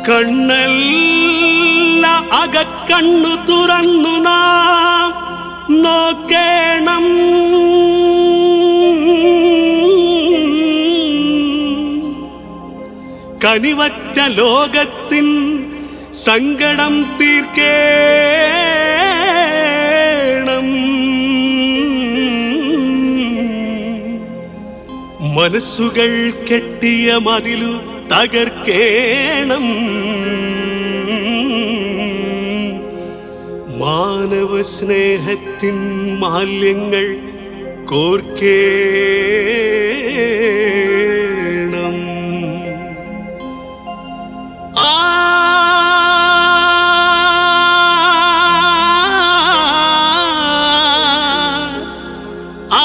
കണ്ണല്ല അകക്കണ്ണു തുറന്നു നാം നോക്കേണം കനിവറ്റ ലോകത്തിൻ സങ്കടം തീർക്കേണം മനസ്സുകൾ കെട്ടിയ മതിലു തകർക്കേണം മാനവ സ്നേഹത്തിൻ മാല്യങ്ങൾ കോർക്കേണം ആ ആ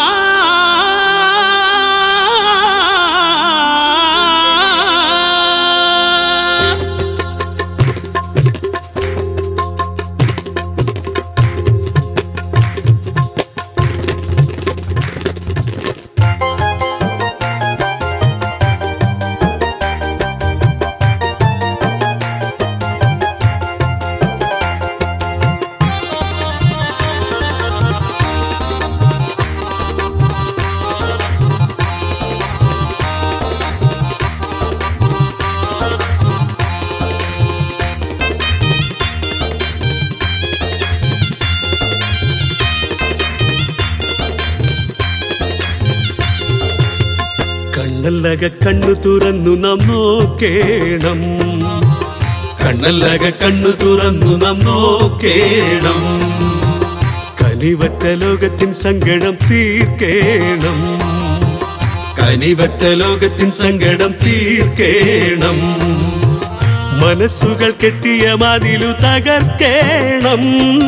കണ്ണല്ലക കണ്ണു തുറന്നു നാം നോക്കേണം കണ്ണല്ലക കണ്ണു തുറന്നു നാം നോക്കേണം കനിവറ്റ ലോകത്തിൻ സങ്കടം തീർക്കേണം കനിവറ്റ ലോകത്തിൻ സങ്കടം തീർക്കേണം മനസ്സുകൾ കെട്ടിയ മതിലു തകർക്കേണം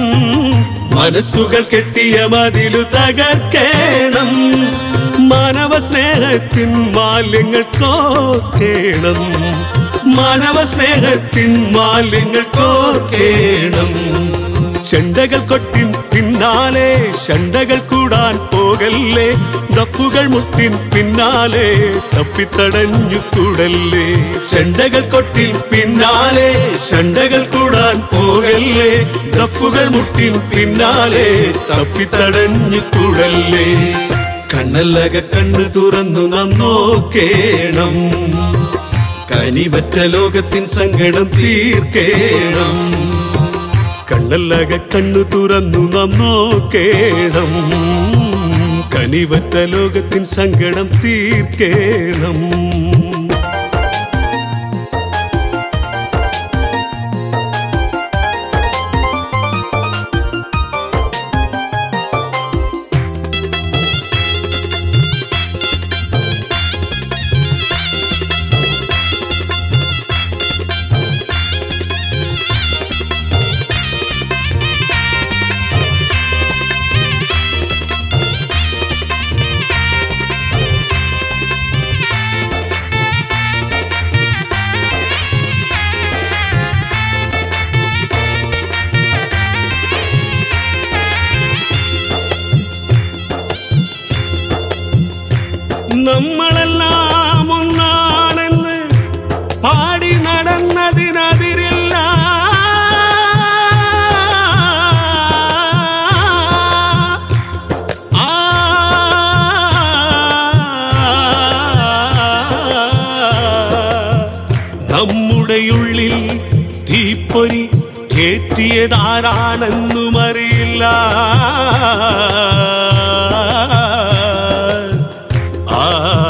മനസ്സുകൾ കെട്ടിയ മതിലു തകർക്കേണം മാനവ സ്നേഹത്തിൻ മാലിന്യങ്ങൾ കോർക്കേണം മാനവ സ്നേഹത്തിൻ മാലിന്യങ്ങൾ കോർക്കേണം ചെണ്ടകൾ കൊട്ടിൻ പിന്നാലെ ചെണ്ടകൾ കൂടാൻ പോകല്ലേ ദപ്പുകൾ മുട്ടിൻ പിന്നാലെ തപ്പിത്തടഞ്ഞു കൂടല്ലേ ചെണ്ടകൾ കൊട്ടിൻ പിന്നാലെ ചെണ്ടകൾ കൂടാൻ പോകല്ലേ ദപ്പുകൾ മുട്ടിൻ പിന്നാലെ തപ്പിത്തടഞ്ഞു കൂടല്ലേ കണ്ണല്ലക കണ്ണു തുറന്നു നാം നോക്കേണം കനിവറ്റ ലോകത്തിൻ സങ്കടം തീർക്കേണം കണ്ണല്ലക കണ്ണു തുറന്നു നാം നോക്കേണം കനിവറ്റ ലോകത്തിൻ സങ്കടം തീർക്കേണം നമ്മളെല്ലാം ഒന്നാണെന്ന് പാടി നടന്നതിനതിരില്ല ആ നമ്മുടെയുള്ളിൽ തീപ്പൊരി കേറ്റിയതാരാണെന്നും അറിയില്ല ആ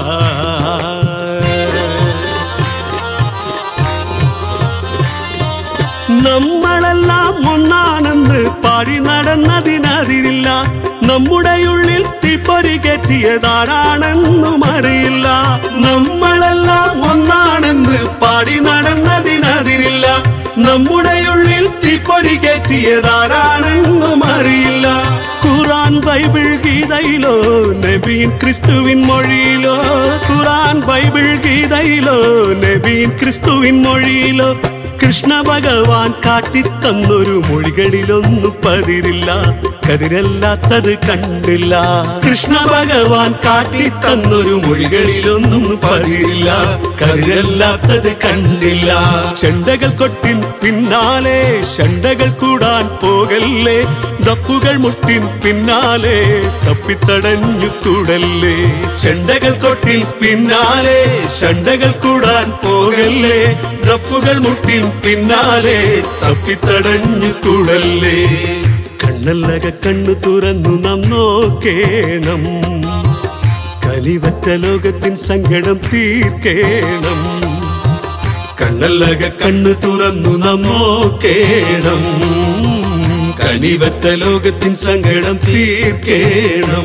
നമ്മളെല്ലാം ഒന്നാണെന്ന് പാടി നടന്നതിനറിയില്ല നമ്മുടെ ഉള്ളിൽ തീപ്പൊരി കെറ്റിയതാരാണെന്നും അറിയില്ല നമ്മളെല്ലാം ഒന്നാണെന്ന് പാടി നടന്നതിനറിയില്ല നമ്മുടെ ഉള്ളിൽ തീപ്പൊരി കെറ്റിയതാരാണെന്നും അറിയില്ല ഖുറാൻ ബൈബിൾ ഗീതയിലോ നബീൻ ക്രിസ്തുവിൻ മൊഴിയിലോ ഖുറാൻ ബൈബിൾ ഗീതയിലോ നബീൻ ക്രിസ്തുവിൻ മൊഴിയിലോ കൃഷ്ണ ഭഗവാൻ കാട്ടിത്തന്നൊരു മൊഴികളിലൊന്നു പതിരില്ല കതിരല്ലാത്തത് കണ്ടില്ല കൃഷ്ണ ഭഗവാൻ കാട്ടിത്തന്നൊരു മൊഴികളിലൊന്നും പതിരില്ല കതിരല്ലാത്തത് കണ്ടില്ല ചെണ്ടകൾ കൊട്ടിൻ പിന്നാലെ ചെണ്ടകൾ കൂടാൻ പോകല്ലേ ദപ്പുകൾ മുട്ടിൻ പിന്നാലെ തപ്പിത്തടഞ്ഞു കൂടല്ലേ ചെണ്ടകൾ കൊട്ടിൻ പിന്നാലെ ചെണ്ടകൾ കൂടാൻ പോകല്ലേ ദപ്പുകൾ മുട്ടിൻ പിന്നാലെ തപ്പിത്തടഞ്ഞു കൂടല്ലേ കണ്ണല്ലക കണ്ണു തുറന്നു നാം നോക്കേണം കലിവറ്റ ലോകത്തിൻ സങ്കടം തീർക്കേണം കണ്ണല്ലക കണ്ണു തുറന്നു നാം നോക്കേണം കനിവറ്റ ലോകത്തിൻ സങ്കടം തീർക്കേണം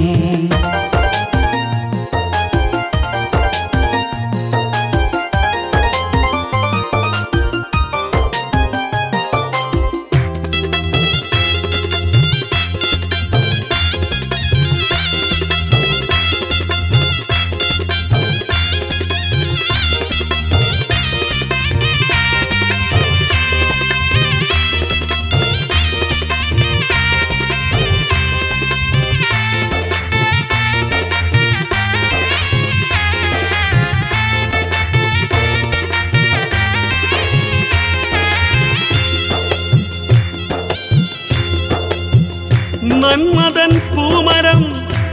നന്മതൻ പൂമരം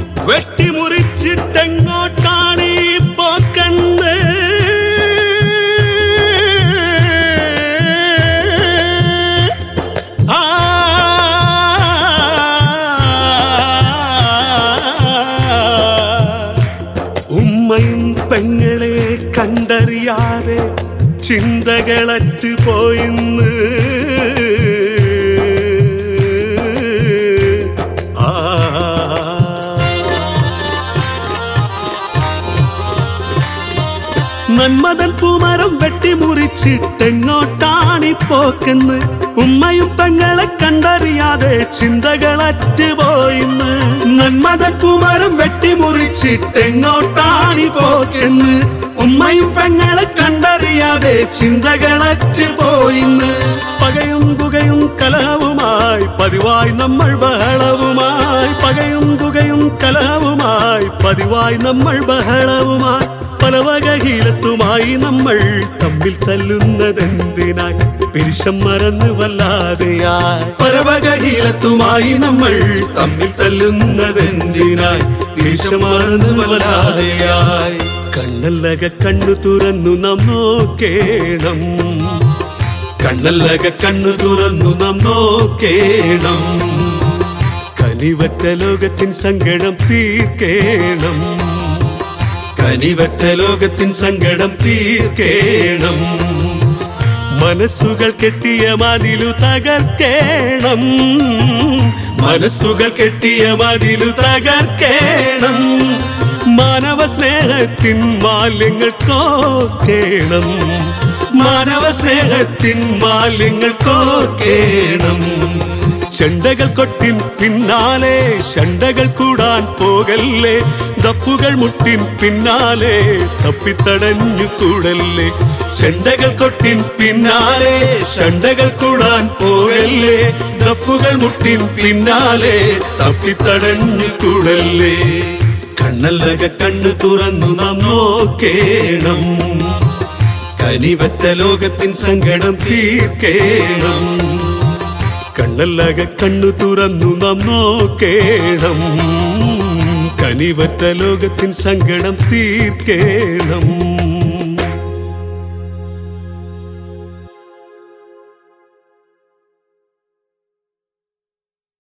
വെട്ടിമുറിച്ചിട്ടെങ്ങോട്ടാണ് ഈ പോക്കന്ന് ആ ഉമ്മയും പെങ്ങളെ കണ്ടറിയാതെ ചിന്തകളറ്റ് പോയിന്ന് ആ നന്മതൻ പൂമരം വെട്ടിമുറിച്ചിട്ടെങ്ങോട്ടാണി പോക്കെന്ന് ഉമ്മയും പെങ്ങളെ കണ്ടറിയാതെ ചിന്തകളറ്റ് പോയിന്ന് നന്മതൻ പൂമരം വെട്ടിമുറിച്ചിട്ടെങ്ങോട്ടാണി പോക്കെന്ന് ഉമ്മയും പെങ്ങളെ കണ്ടറിയാതെ ചിന്തകളറ്റ് പോയിന്ന് പകയും പുകയും കലഹവുമായി പതിവായി നമ്മൾ ബഹളവുമായി പകയും പുകയും കലഹവുമായി പതിവായി നമ്മൾ ബഹളവുമായി പല വകഹീലത്തുമായി നമ്മൾ തമ്മിൽ തല്ലുന്നതെന്തിനായി പിരിശം മറന്ന് വല്ലാതെയായി പല വകഹീലത്തുമായി നമ്മൾ തമ്മിൽ തല്ലുന്നതെന്തിനായി പിരിശം മറന്ന് വല്ലാതെയായി കണ്ണല്ലക കണ്ണു തുറന്നു നാം നോക്കേണം കണ്ണല്ലക കണ്ണു തുറന്നു നാം നോക്കേണം കനിവറ്റ ലോകത്തിൻ സങ്കടം തീർക്കേണം കനിവറ്റ ലോകത്തിൻ സങ്കടം തീർക്കേണം മനസ്സുകൾ കെട്ടിയ മതിലു തകർക്കേണം മനസ്സുകൾ കെട്ടിയ മതിലു തകർക്കേണം മാനവ സ്നേഹത്തിൻ മാലിന്യങ്ങൾ കോക്കേണം മാനവ സ്നേഹത്തിൻ മാലിന്യങ്ങൾ കോക്കേണം ചെണ്ടകൾ കൊട്ടിൻ പിന്നാലെ ചെണ്ടകൾ കൂടാൻ പോകല്ലേ ദപ്പുകൾ മുട്ടിൻ പിന്നാലെ തപ്പിത്തടഞ്ഞു കൂടല്ലേ ചെണ്ടകൾ കൊട്ടിൻ പിന്നാലെ ചെണ്ടകൾ കൂടാൻ പോകല്ലേ ദപ്പുകൾ മുട്ടിൻ പിന്നാലെ തപ്പിത്തടഞ്ഞു കൂടല്ലേ കണ്ണല്ലക കണ്ണു തുറന്നു നാം നോക്കേണം കനിവറ്റ ലോകത്തിൻ സങ്കടം തീർക്കേണം കണ്ണല്ലക കണ്ണു തുറന്നു നാം നോക്കേണം കനിവറ്റ ലോകത്തിൻ സങ്കടം തീർക്കേണം